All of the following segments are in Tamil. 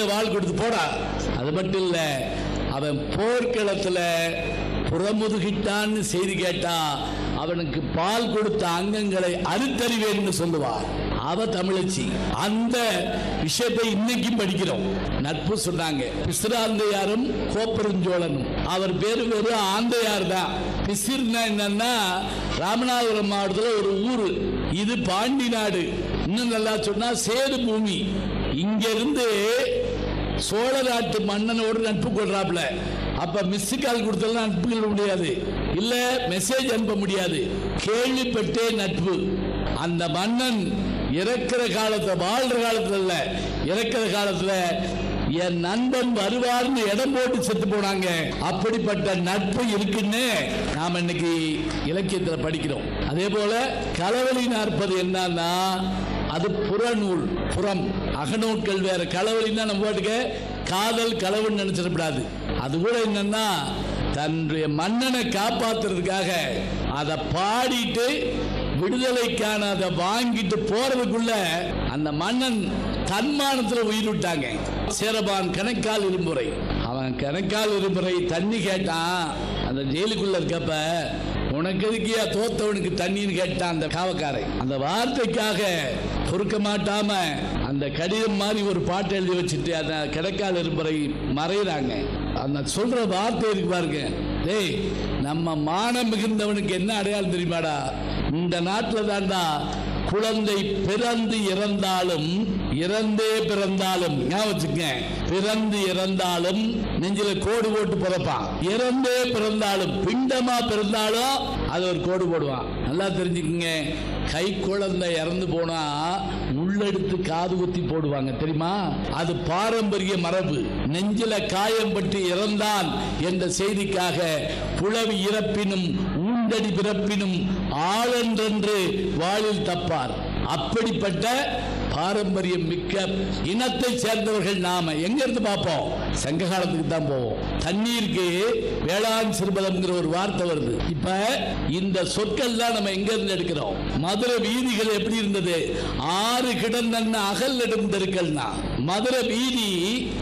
வாழ் கொடுத்து போடா அது மட்டும் இல்ல அவன் போர்க்களத்துல புறமுதுகிட்டான்னு செய்தி கேட்டா அவனுக்கு பால் கொடுத்த அங்கங்களை அறுத்தறிவேன்னு சொல்லுவார் அவ தமிழச்சி அந்த விஷயத்தை இன்னைக்கும் படிக்கிறோம் நட்பு சொன்னாங்க பிசிராந்தையாரும் கோப்பெருஞ்சோழனும் அவர் பேரு வெறும் ஆந்தையார் தான் பிசிர்னா என்னன்னா ராமநாதபுரம் மாவட்டத்தில் ஒரு ஊரு இது பாண்டி நாடு இன்னும் நல்லா சொன்னா சேது பூமி இங்க இருந்து சோழ நாட்டு மன்னனோடு நட்பு கொள்றாப்ல அப்ப மிஸ் கால் கொடுத்தலாம் நட்பு கொள்ள முடியாது இல்ல மெசேஜ் அனுப்ப முடியாது கேள்விப்பட்டே நட்பு அந்த மன்னன் இறக்கிற காலத்துல வாழ்ற காலத்துல இல்ல இறக்கிற காலத்துல என் நண்பன் வருவார்னு இடம் போட்டு செத்து போனாங்க அப்படிப்பட்ட நட்பு இருக்குன்னு நாம இன்னைக்கு இலக்கியத்துல படிக்கிறோம் அதே போல களவழி நாற்பது என்னன்னா அது புறநூல் புறம் அகநூட்கள் வேற களவழின்னா நம்ம பாட்டுக்கு காதல் களவுன்னு நினைச்சிடக்கூடாது அது கூட என்னன்னா தன்னுடைய மன்னனை காப்பாத்துறதுக்காக அதை பாடிட்டு விடுதலைக்கான அதை வாங்கிட்டு போறதுக்குள்ள அந்த மன்னன் தன்மானத்துல உயிர் விட்டாங்க சேரபான் கணக்கால் இருமுறை அவன் கணக்கால் இருமுறை தண்ணி கேட்டான் அந்த ஜெயிலுக்குள்ள இருக்கப்ப உனக்கு எதுக்கியா தோத்தவனுக்கு தண்ணின்னு கேட்டான் அந்த காவக்காரன் அந்த வார்த்தைக்காக பொறுக்க மாட்டாம அந்த கடிதம் மாதிரி ஒரு பாட்டு எழுதி வச்சுட்டு அந்த கிடைக்கால இருப்பறை மறைகிறாங்க அந்த சொல்ற வார்த்தை இருக்கு பாருங்க டேய் நம்ம மானம் மிகுந்தவனுக்கு என்ன அடையாளம் தெரியுமாடா இந்த நாட்டில் தாண்டா குழந்தை பிறந்து இறந்தாலும் இறந்தே பிறந்தாலும் ஞாபகம் வச்சுக்கங்க பிறந்து இறந்தாலும் நெஞ்சில கோடு போட்டு பிறப்பான் இறந்தே பிறந்தாலும் பிண்டமா பிறந்தாலும் அது ஒரு கோடு போடுவான் நல்லா தெரிஞ்சுக்குங்க கை குழந்தை இறந்து போனா உள்ளெடுத்து காது குத்தி போடுவாங்க தெரியுமா அது பாரம்பரிய மரபு நெஞ்சில காயம் பட்டு இறந்தான் என்ற செய்திக்காக புலவி இறப்பினும் ஊண்டடி பிறப்பினும் ஆளென்றென்று வாளில் தப்பார் அப்படிப்பட்ட பாரம்பரியம் மிக்க இனத்தை சேர்ந்தவர்கள் நாம எங்க இருந்து பார்ப்போம் சங்க காலத்துக்கு தான் போவோம் தண்ணீருக்கு வேளாண் சிறுபதம்ங்கிற ஒரு வார்த்தை வருது இப்ப இந்த சொற்கள் தான் நம்ம எங்க இருந்து எடுக்கிறோம் மதுரை வீதிகள் எப்படி இருந்தது ஆறு கிடந்தன்ன அகல் நெடும் தெருக்கள்னா மதுரை வீதி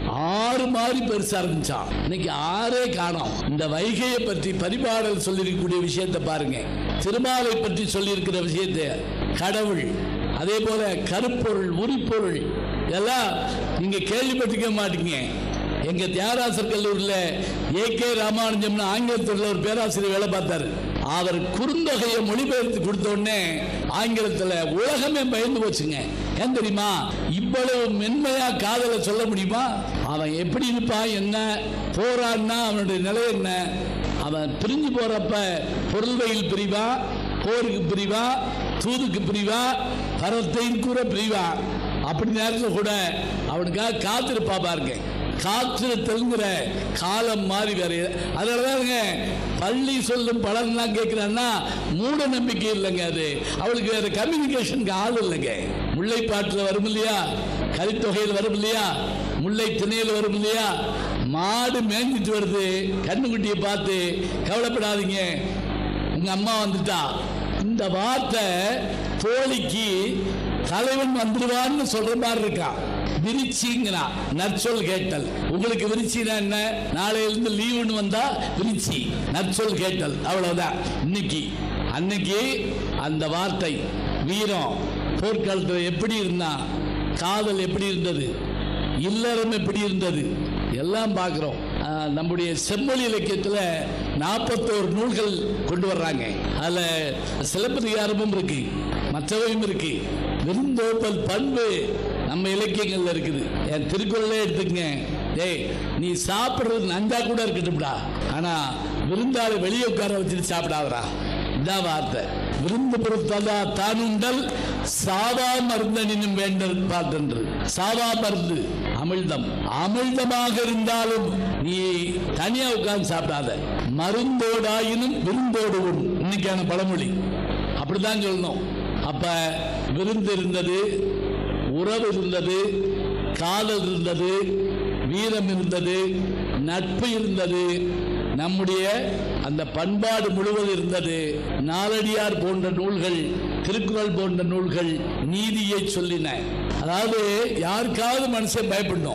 ஆறு மாதிரி பெருசா இருந்துச்சான் இன்னைக்கு ஆறே காணோம் இந்த வைகையை பற்றி பரிபாடல் சொல்லியிருக்கக்கூடிய விஷயத்தை பாருங்க திருமாலை பற்றி சொல்லியிருக்கிற விஷயத்தை கடவுள் அதே போல கருப்பொருள் உரிப்பொருள் இதெல்லாம் நீங்க கேள்விப்பட்டிருக்க மாட்டீங்க எங்க தியாகராசர் கல்லூரியில் ஏ கே ராமானுஜம்னு ஆங்கிலத்தில் ஒரு பேராசிரியர் வேலை பார்த்தாரு அவர் குறுந்தொகையை மொழிபெயர்த்து கொடுத்த உடனே ஆங்கிலத்தில் உலகமே பயந்து போச்சுங்க ஏன் தெரியுமா இவ்வளவு மென்மையா காதலை சொல்ல முடியுமா அவன் எப்படி இருப்பான் என்ன போறான்னா அவனுடைய நிலை என்ன அவன் பிரிஞ்சு போறப்ப பொருள்வையில் பிரிவா போருக்கு பிரிவா தூதுக்கு பிரிவா பரத்தையும் கூட பிரிவா அப்படி நேரத்தில் கூட அவனுக்காக காத்திருப்பா பாருங்க காத்திருத்தல்ங்கிற காலம் மாறி வேற அதனாலதாங்க பள்ளி சொல்லும் பலன்லாம் கேட்கிறான்னா மூட நம்பிக்கை இல்லைங்க அது அவளுக்கு வேற கம்யூனிகேஷனுக்கு ஆள் இல்லைங்க முல்லைப்பாட்டில் வரும் இல்லையா கலித்தொகையில் வரும் இல்லையா முல்லை திணையில் வரும் இல்லையா மாடு மேய்ஞ்சிட்டு வருது கண்ணுக்குட்டியை பார்த்து கவலைப்படாதீங்க உங்க அம்மா வந்துட்டா இந்த வார்த்தை தோழிக்கு தலைவன் வந்துடுவான்னு சொல்ற மாதிரி இருக்கான் விரிச்சிங்கிறா நற்சொல் கேட்டல் உங்களுக்கு விரிச்சினா என்ன நாளையிலிருந்து லீவுன்னு வந்தா விரிச்சி நற்சொல் கேட்டல் அவ்வளவுதான் இன்னைக்கு அன்னைக்கு அந்த வார்த்தை வீரம் போர்க்காலத்தில் எப்படி இருந்தான் காதல் எப்படி இருந்தது இல்லறம் எப்படி இருந்தது எல்லாம் பார்க்குறோம் நம்முடைய செம்மொழி இலக்கியத்தில் நாற்பத்தோரு நூல்கள் கொண்டு வர்றாங்க அதில் சிலப்பதிகாரமும் இருக்கு மற்றவையும் இருக்கு விருந்தோப்பல் பண்பு நம்ம இலக்கியங்கள்ல இருக்குது என் திருக்குறளே எடுத்துக்கங்க டேய் நீ சாப்பிட்றது நஞ்சா கூட இருக்கட்டும்டா ஆனா விருந்தாளை வெளியே உட்கார வச்சுட்டு சாப்பிடாதடா இதான் வார்த்தை விருந்து பொறுத்ததா தானுண்டல் சாவா மருந்தனினும் வேண்டல் பார்த்தென்று சாவா மருந்து அமிழ்தம் அமிழ்தமாக இருந்தாலும் நீ தனியா உட்கார்ந்து சாப்பிடாத மருந்தோடாயினும் விருந்தோடு உண் இன்னைக்கான பழமொழி அப்படிதான் சொல்லணும் அப்ப விருந்து இருந்தது உறவு இருந்தது காதல் இருந்தது வீரம் இருந்தது நட்பு இருந்தது நம்முடைய அந்த பண்பாடு முழுவதும் இருந்தது நாலடியார் போன்ற நூல்கள் திருக்குறள் போன்ற நூல்கள் நீதியை சொல்லின அதாவது யாருக்காவது மனுஷன் பயப்படணும்